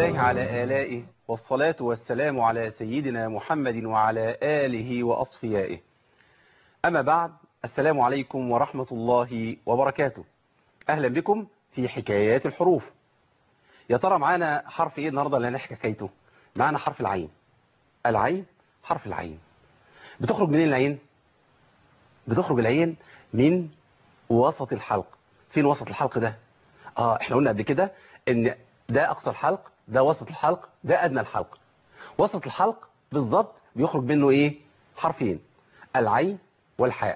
الله على آلائه والصلاة والسلام على سيدنا محمد وعلى آله وأصفيائه أما بعد السلام عليكم ورحمة الله وبركاته أهلا بكم في حكايات الحروف يا ترى معانا حرف إيه النهاردة اللي هنحكي حكايته معانا حرف العين العين حرف العين بتخرج منين العين بتخرج العين من وسط الحلق فين وسط الحلق ده اه احنا قلنا قبل كده ان ده اقصى الحلق ده وسط الحلق ده ادنى الحلق وسط الحلق بالظبط بيخرج منه ايه حرفين العين والحاء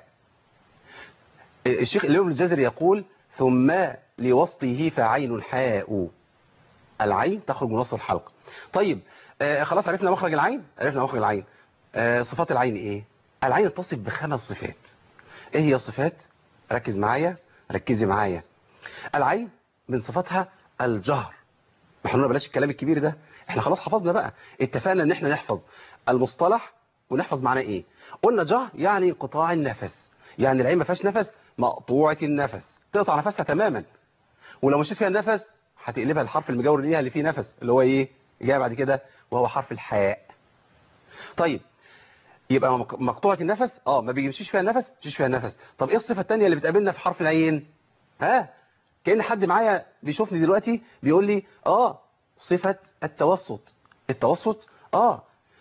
الشيخ اليوم الجزري يقول ثم لوسطه فعين حاء العين تخرج من وسط الحلق طيب آه خلاص عرفنا مخرج العين عرفنا مخرج العين آه صفات العين ايه العين تتصف بخمس صفات ايه هي الصفات ركز معايا ركزي معايا العين من صفاتها الجهر ما احنا بلاش الكلام الكبير ده احنا خلاص حفظنا بقى اتفقنا ان احنا نحفظ المصطلح ونحفظ معناه ايه قلنا جهر يعني قطاع النفس يعني العين ما فيهاش نفس مقطوعة النفس تقطع نفسها تماما ولو مشيت فيها النفس هتقلبها الحرف المجاور ليها اللي فيه نفس اللي هو ايه جاي بعد كده وهو حرف الحاء طيب يبقى مقطوعة النفس اه ما بيمشيش فيها النفس مشيش فيها النفس طب ايه الصفة الثانيه اللي بتقابلنا في حرف العين ها كأن حد معايا بيشوفني دلوقتي بيقول لي اه صفة التوسط التوسط اه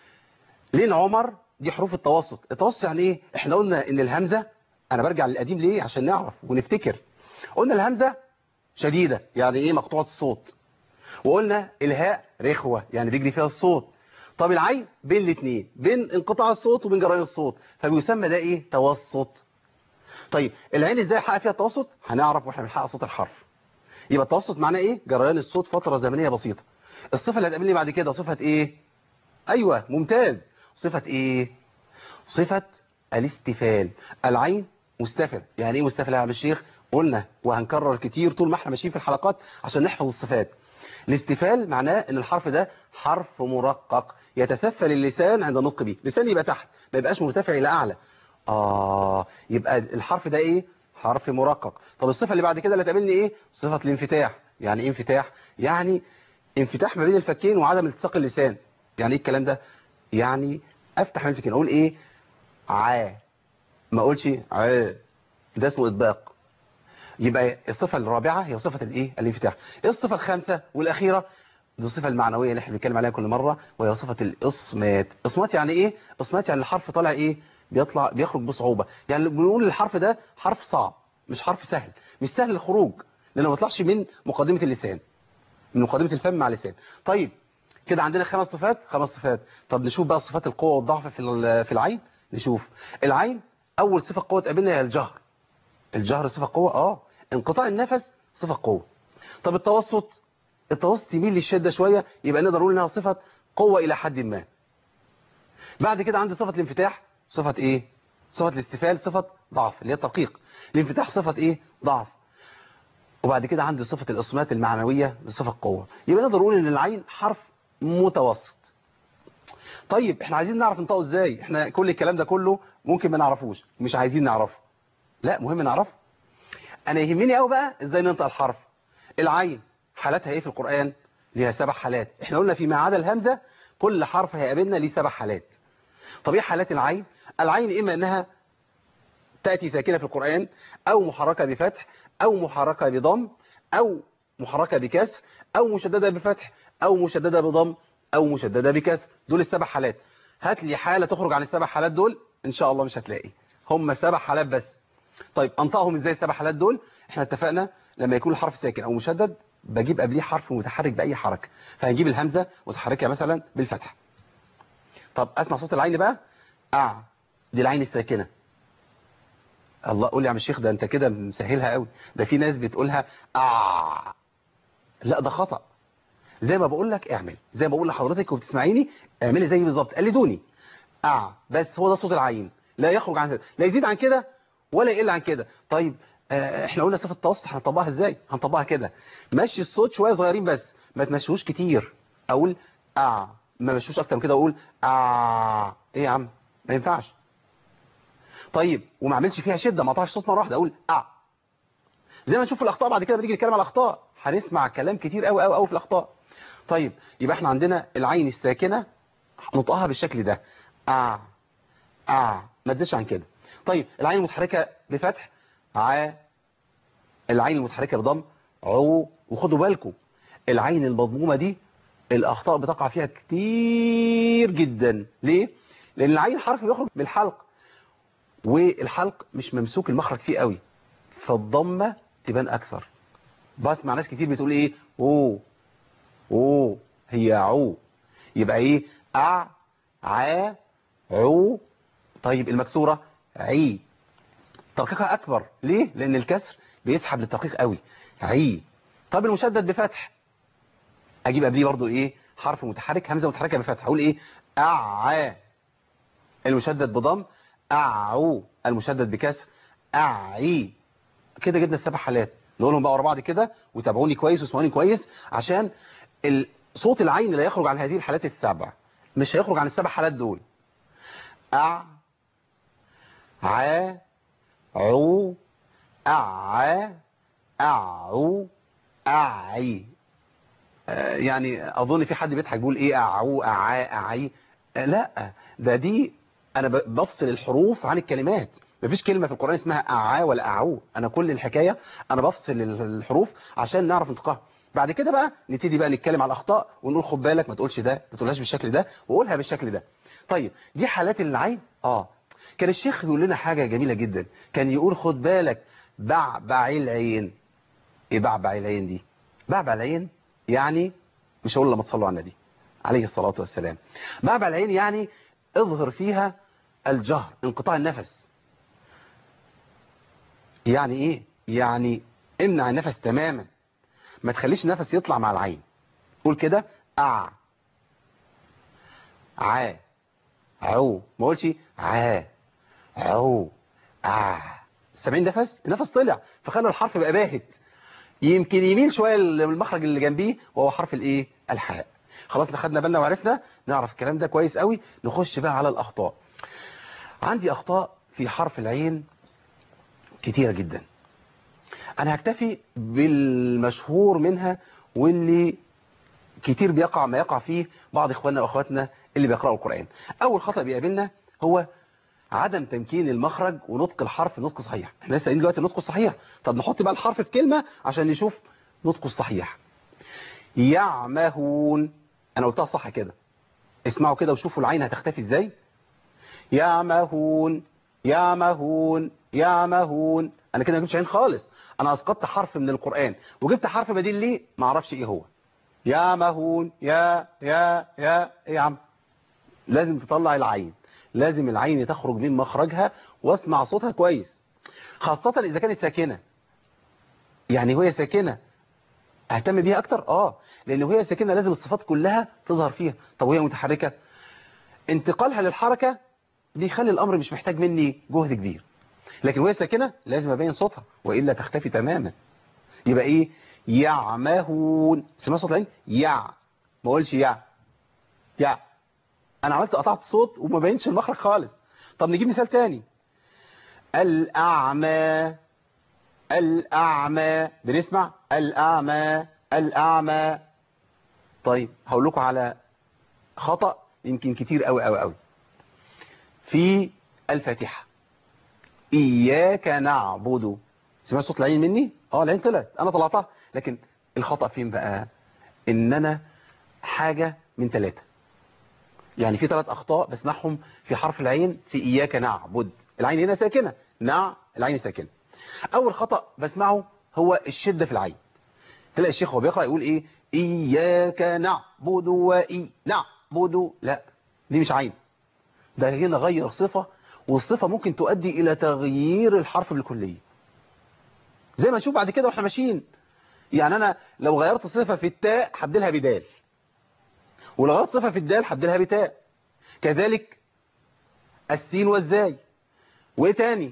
لين عمر دي حروف التوسط التوسط يعني ايه احنا قلنا ان الهمزة انا برجع للقديم ليه عشان نعرف ونفتكر قلنا الهمزة شديدة يعني ايه مقطوعة الصوت وقلنا الهاء رخوة يعني بيجري فيها الصوت طب العين بين الاثنين بين انقطاع الصوت وبين جريان الصوت فبيسمى ده ايه توسط طيب العين ازاي حقق فيها التوسط هنعرف واحنا بنحقق صوت الحرف يبقى التوسط معناه ايه جريان الصوت فترة زمنية بسيطة الصفة اللي هتقابلني بعد كده صفة ايه ايوه ممتاز صفة ايه صفة الاستفال العين مستفل يعني ايه مستفل يا عم الشيخ قلنا وهنكرر كتير طول ما احنا ماشيين في الحلقات عشان نحفظ الصفات الاستفال معناه ان الحرف ده حرف مرقق يتسفل اللسان عند النطق به لسان يبقى تحت ما يبقاش مرتفع الى اعلى اه يبقى الحرف ده ايه حرف مرقق طب الصفة اللي بعد كده اللي تقابلني ايه صفة الانفتاح يعني ايه انفتاح يعني انفتاح ما بين الفكين وعدم التصاق اللسان يعني ايه الكلام ده يعني افتح من الفكين اقول ايه ع ما اقولش ع ده اسمه اطباق يبقى الصفة الرابعة هي صفة الايه الانفتاح ايه الصفة الخامسة والاخيرة دي الصفة المعنوية اللي احنا بنتكلم عليها كل مرة وهي صفة الاصمات اصمات يعني ايه اصمات يعني الحرف طالع ايه بيطلع بيخرج بصعوبة يعني بنقول الحرف ده حرف صعب مش حرف سهل مش سهل الخروج لانه ما يطلعش من مقدمة اللسان من مقدمة الفم مع اللسان طيب كده عندنا خمس صفات خمس صفات طب نشوف بقى صفات القوة والضعف في في العين نشوف العين اول صفة قوة تقابلنا هي الجهر الجهر صفة قوة اه انقطاع النفس صفة قوة طب التوسط التوسط يميل للشدة شوية يبقى نقدر نقول انها صفة قوة الى حد ما بعد كده عندي صفة الانفتاح صفة ايه صفة الاستفال صفة ضعف اللي هي الترقيق الانفتاح صفة ايه ضعف وبعد كده عندي صفة الاصمات المعنوية صفة قوة يبقى نقدر نقول ان العين حرف متوسط طيب احنا عايزين نعرف ننطقه ازاي احنا كل الكلام ده كله ممكن ما نعرفوش مش عايزين نعرفه لا مهم نعرفه انا يهمني قوي بقى ازاي ننطق الحرف العين حالاتها ايه في القرآن ليها سبع حالات احنا قلنا فيما عدا الهمزة كل حرف هيقابلنا ليه سبع حالات طب ايه حالات العين العين اما انها تأتي ساكنة في القرآن او محركة بفتح او محركة بضم او محركة بكسر او مشددة بفتح او مشددة بضم او مشددة بكسر دول السبع حالات هات لي حالة تخرج عن السبع حالات دول ان شاء الله مش هتلاقي هم سبع حالات بس طيب انطقهم ازاي السبع حالات دول احنا اتفقنا لما يكون الحرف ساكن او مشدد بجيب قبليه حرف متحرك باي حركة فهنجيب الهمزة متحركة مثلا بالفتح طب اسمع صوت العين بقى اه دي العين الساكنة الله قول لي يا عم الشيخ ده انت كده مسهلها قوي ده في ناس بتقولها اه لا ده خطأ زي ما بقول لك اعمل زي ما بقول لحضرتك وبتسمعيني اعملي زي بالظبط قلدوني اه بس هو ده صوت العين لا يخرج عن كده لا يزيد عن كده ولا يقل عن كده طيب آه احنا قلنا صفه التوسط هنطبقها ازاي هنطبقها كده مشي الصوت شويه صغيرين بس ما تمشوش كتير اقول اه ما مشوش اكتر من كده اقول اه ايه يا عم ما ينفعش طيب وما اعملش فيها شده ما اقطعش صوت مره واحده اقول اه زي ما نشوف الاخطاء بعد كده بنيجي نتكلم على الاخطاء هنسمع كلام كتير قوي قوي قوي في الاخطاء طيب يبقى احنا عندنا العين الساكنة نطقها بالشكل ده ا ا ما تزيدش عن كده طيب العين المتحركة بفتح ع العين المتحركة بضم عو وخدوا بالكم العين المضمومة دي الأخطاء بتقع فيها كتير جدا ليه؟ لأن العين حرف بيخرج بالحلق والحلق مش ممسوك المخرج فيه قوي فالضمة تبان أكثر بسمع ناس كتير بتقول إيه أوه أوه هي عو يبقى إيه أع ع عو طيب المكسورة عي ترقيقها أكبر ليه؟ لأن الكسر بيسحب للترقيق قوي عي طب المشدد بفتح اجيب قبليه برضو ايه حرف متحرك همزه متحركه بفتح اقول ايه اع المشدد بضم اعو المشدد بكسر اعي كده جبنا السبع حالات نقولهم بقى ورا بعض كده وتابعوني كويس واسمعوني كويس عشان ال- صوت العين لا يخرج عن هذه الحالات السبع مش هيخرج عن السبع حالات دول أع ع عو أع أعو أعي آه، يعني أظن في حد بيضحك بيقول إيه أعو أعا أعي آه، لا ده دي أنا ب- بفصل الحروف عن الكلمات مفيش كلمة في القرآن اسمها أعا ولا أعو أنا كل الحكاية أنا بفصل الحروف عشان نعرف نطقها بعد كده بقى نبتدي بقى نتكلم على الأخطاء ونقول خد بالك ما تقولش ده ما تقولهاش بالشكل ده وقولها بالشكل ده طيب دي حالات العين اه كان الشيخ يقول لنا حاجة جميلة جدا كان يقول خد بالك بعبع العين ايه بعبع العين دي بعبع العين يعني مش هقول لما تصلوا على النبي عليه الصلاة والسلام بعبع العين يعني اظهر فيها الجهر انقطاع النفس يعني ايه يعني امنع النفس تماما ما تخليش النفس يطلع مع العين قول كده ع ع عو ما قولش ع عو ع سامعين نفس النفس طلع فخلى الحرف بقى باهت يمكن يميل شوية المخرج اللي جنبيه وهو حرف الايه الحاء خلاص خدنا بالنا وعرفنا نعرف الكلام ده كويس قوي نخش بقى على الاخطاء عندي اخطاء في حرف العين كتيرة جدا انا هكتفي بالمشهور منها واللي كتير بيقع ما يقع فيه بعض اخواننا واخواتنا اللي بيقرأوا القرآن اول خطأ بيقابلنا هو عدم تمكين المخرج ونطق الحرف نطق صحيح احنا لسه قايلين دلوقتي النطق الصحيح طب نحط بقى الحرف في كلمة عشان نشوف نطقه الصحيح يعمهون انا قلتها صح كده اسمعوا كده وشوفوا العين هتختفي ازاي يعمهون يعمهون يعمهون انا كده ما جبتش عين خالص انا اسقطت حرف من القرآن وجبت حرف بديل ليه ما اعرفش ايه هو يعمهون يا يا يا إيه يا عم لازم تطلع العين لازم العين تخرج من مخرجها واسمع صوتها كويس خاصة إذا كانت ساكنة يعني وهي ساكنة اهتم بيها أكتر آه لأن وهي ساكنة لازم الصفات كلها تظهر فيها طب وهي متحركة انتقالها للحركة بيخلي الأمر مش محتاج مني جهد كبير لكن وهي ساكنة لازم أبين صوتها وإلا تختفي تماما يبقى إيه يعمهون سمع صوت العين يع ما اقولش يع يع انا عملت قطعت صوت وما بينش المخرج خالص طب نجيب مثال تاني الاعمى الاعمى بنسمع الاعمى الاعمى طيب هقول لكم على خطأ يمكن كتير قوي قوي قوي في الفاتحة اياك نعبد سمعت صوت العين مني اه العين طلعت انا طلعتها لكن الخطأ فين بقى ان انا حاجة من ثلاثة يعني في ثلاث اخطاء بسمعهم في حرف العين في اياك نعبد العين هنا ساكنة نع العين ساكنة اول خطأ بسمعه هو الشدة في العين تلاقي الشيخ وهو بيقرأ يقول ايه اياك نعبد واي نعبد لا دي مش عين ده هنا غير صفة والصفة ممكن تؤدي الى تغيير الحرف بالكلية زي ما نشوف بعد كده واحنا ماشيين يعني انا لو غيرت صفة في التاء هبدلها بدال ولو غيرت صفة في الدال هبدلها بتاء كذلك السين والزاي وايه تاني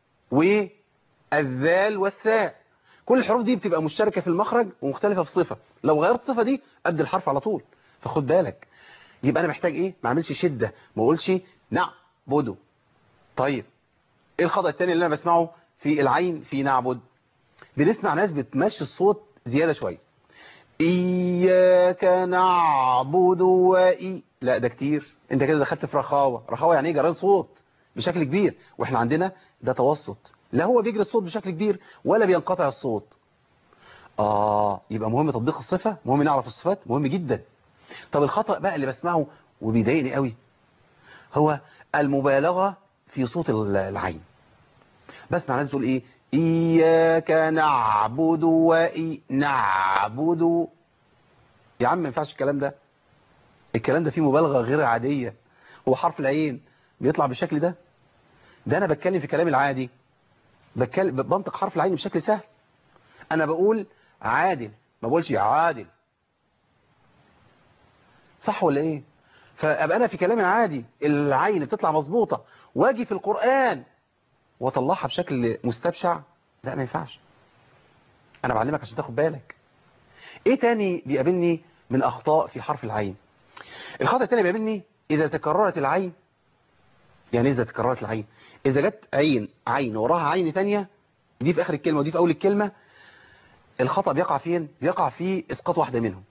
والذال والثاء كل الحروف دي بتبقى مشتركة في المخرج ومختلفة في الصفة لو غيرت الصفة دي ابدل الحرف على طول فخد بالك يبقى انا محتاج ايه ما اعملش شدة ما اقولش نعبده طيب ايه الخطأ التاني اللي انا بسمعه في العين في نعبد بنسمع ناس بتمشي الصوت زيادة شوية إياك إياك نعبد وإي لا ده كتير انت كده دخلت في رخاوة رخاوة يعني ايه جران صوت بشكل كبير واحنا عندنا ده توسط لا هو بيجري الصوت بشكل كبير ولا بينقطع الصوت آه يبقى مهم تطبيق الصفة مهم نعرف الصفات مهم جدا طب الخطأ بقى اللي بسمعه وبيضايقني قوي هو المبالغة في صوت العين بسمع ناس تقول ايه إياك نعبد وإي نعبد يا عم ما ينفعش الكلام ده الكلام ده فيه مبالغة غير عادية هو حرف العين بيطلع بالشكل ده ده أنا بتكلم في كلامي العادي بتكلم بنطق حرف العين بشكل سهل أنا بقول عادل ما بقولش عادل صح ولا ايه فابقى انا في كلامي العادي العين بتطلع مظبوطه واجي في القرآن واطلعها بشكل مستبشع لا ما ينفعش انا بعلمك عشان تاخد بالك ايه تاني بيقابلني من اخطاء في حرف العين الخطأ التاني بيقابلني اذا تكررت العين يعني اذا تكررت العين اذا جت عين عين وراها عين تانية دي في اخر الكلمة ودي في اول الكلمة الخطأ بيقع فين بيقع في اسقاط واحدة منهم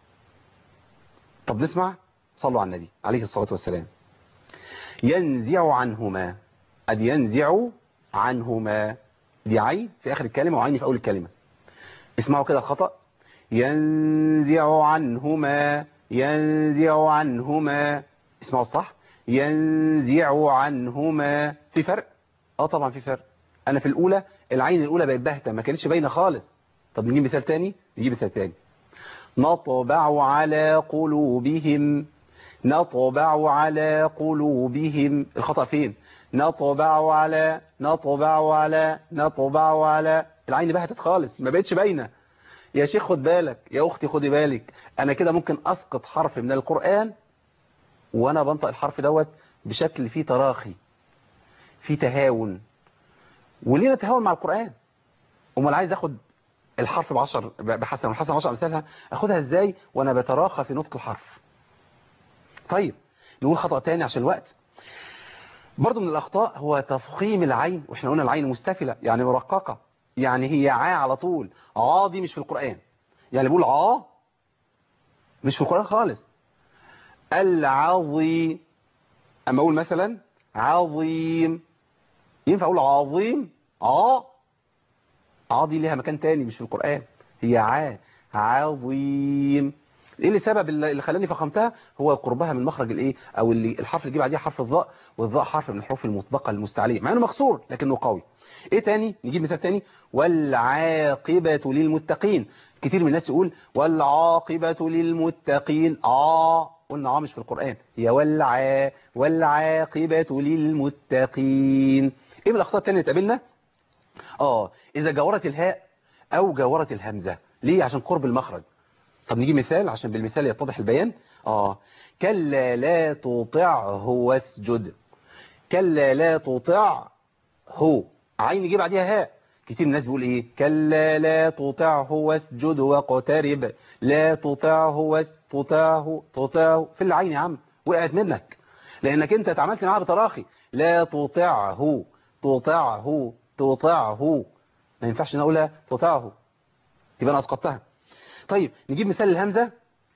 طب نسمع صلوا على النبي عليه الصلاة والسلام ينزع عنهما قد ينزع عنهما دي عين في آخر الكلمة وعين في أول الكلمة اسمعوا كده الخطأ ينزع عنهما ينزع عنهما اسمعوا الصح ينزع عنهما في فرق اه طبعا في فرق انا في الاولى العين الاولى بقت باهته ما كانتش باينه خالص طب نجيب مثال تاني نجيب مثال تاني نطبع على قلوبهم نطبع على قلوبهم الخطأ فين نطبع على نطبع على نطبع على العين بهتت خالص ما بقتش باينه يا شيخ خد بالك يا اختي خدي بالك انا كده ممكن اسقط حرف من القرآن وانا بنطق الحرف دوت بشكل فيه تراخي فيه تهاون وليه نتهاون مع القرآن امال عايز اخد الحرف بعشر بحسن والحسن عشر امثالها اخدها ازاي وانا بتراخى في نطق الحرف طيب نقول خطأ تاني عشان الوقت برضو من الأخطاء هو تفخيم العين وإحنا قلنا العين مستفلة يعني مرققة يعني هي عا على طول عا دي مش في القرآن يعني بقول عا مش في القرآن خالص العظيم أما أقول مثلا عظيم ينفع أقول عظيم عا عا دي ليها مكان تاني مش في القرآن هي عا عظيم ايه اللي سبب اللي خلاني فخمتها هو قربها من مخرج الايه او اللي الحرف اللي جه بعديها حرف الظاء والظاء حرف من الحروف المطبقه المستعليه مع انه مكسور لكنه قوي ايه تاني نجيب مثال تاني والعاقبه للمتقين كتير من الناس يقول والعاقبه للمتقين اه قلنا اه مش في القران هي والع والعاقبه للمتقين ايه من الاخطاء التانية اللي تقابلنا اه اذا جاورت الهاء او جاورت الهمزه ليه عشان قرب المخرج طب نجيب مثال عشان بالمثال يتضح البيان اه كلا لا تطعه واسجد كلا لا تطع هو عين يجي بعديها هاء كتير من الناس بيقول ايه كلا لا تطعه واسجد واقترب لا تطعه واستطعه تطعه في العين يا عم وقعت منك لانك انت اتعاملت معاها بتراخي لا تطعه تطعه تطعه ما ينفعش نقولها تطعه يبقى انا اسقطتها طيب نجيب مثال الهمزة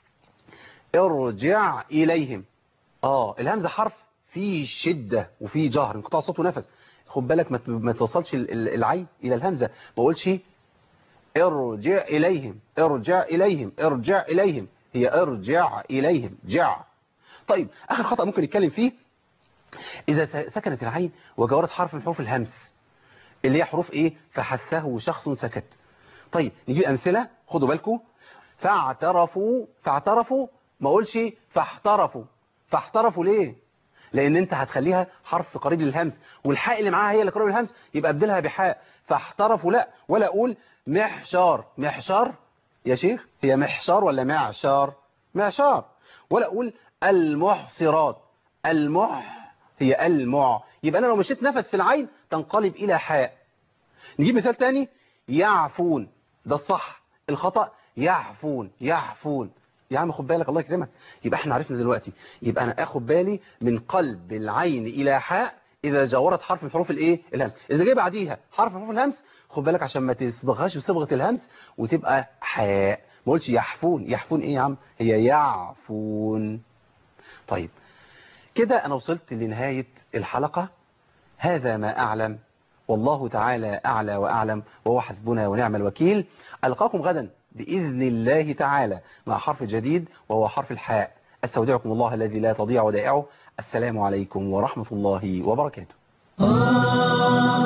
ارجع إليهم آه الهمزة حرف فيه شدة وفيه جهر انقطاع صوت ونفس خد بالك ما توصلش العين إلى الهمزة ما اقولش ارجع إليهم ارجع إليهم ارجع إليهم هي ارجع إليهم جع طيب آخر خطأ ممكن نتكلم فيه إذا سكنت العين وجورت حرف من حروف الهمس اللي هي حروف إيه فحثه شخص سكت طيب نجيب أمثلة خدوا بالكم فاعترفوا فاعترفوا ما اقولش فاحترفوا فاحترفوا ليه لان انت هتخليها حرف قريب للهمس والحاء اللي معاها هي اللي قريب للهمس يبقى ابدلها بحاء فاحترفوا لا ولا اقول محشار محشار يا شيخ هي محشار ولا معشار معشار ولا اقول المحصرات المح هي المع يبقى انا لو مشيت نفس في العين تنقلب الى حاء نجيب مثال تاني يعفون ده الصح الخطأ يعفون يعفون يا عم خد بالك الله يكرمك يبقى احنا عرفنا دلوقتي يبقى انا اخد بالي من قلب العين الى حاء اذا جاورت حرف من حروف الايه الهمس اذا جه بعديها حرف من حروف الهمس خد بالك عشان ما تصبغهاش بصبغه الهمس وتبقى حاء ما قلتش يحفون يحفون ايه يا عم هي يعفون طيب كده انا وصلت لنهاية الحلقة هذا ما اعلم والله تعالى اعلى واعلم وهو حسبنا ونعم الوكيل القاكم غدا باذن الله تعالى مع حرف جديد وهو حرف الحاء استودعكم الله الذي لا تضيع ودائعه السلام عليكم ورحمة الله وبركاته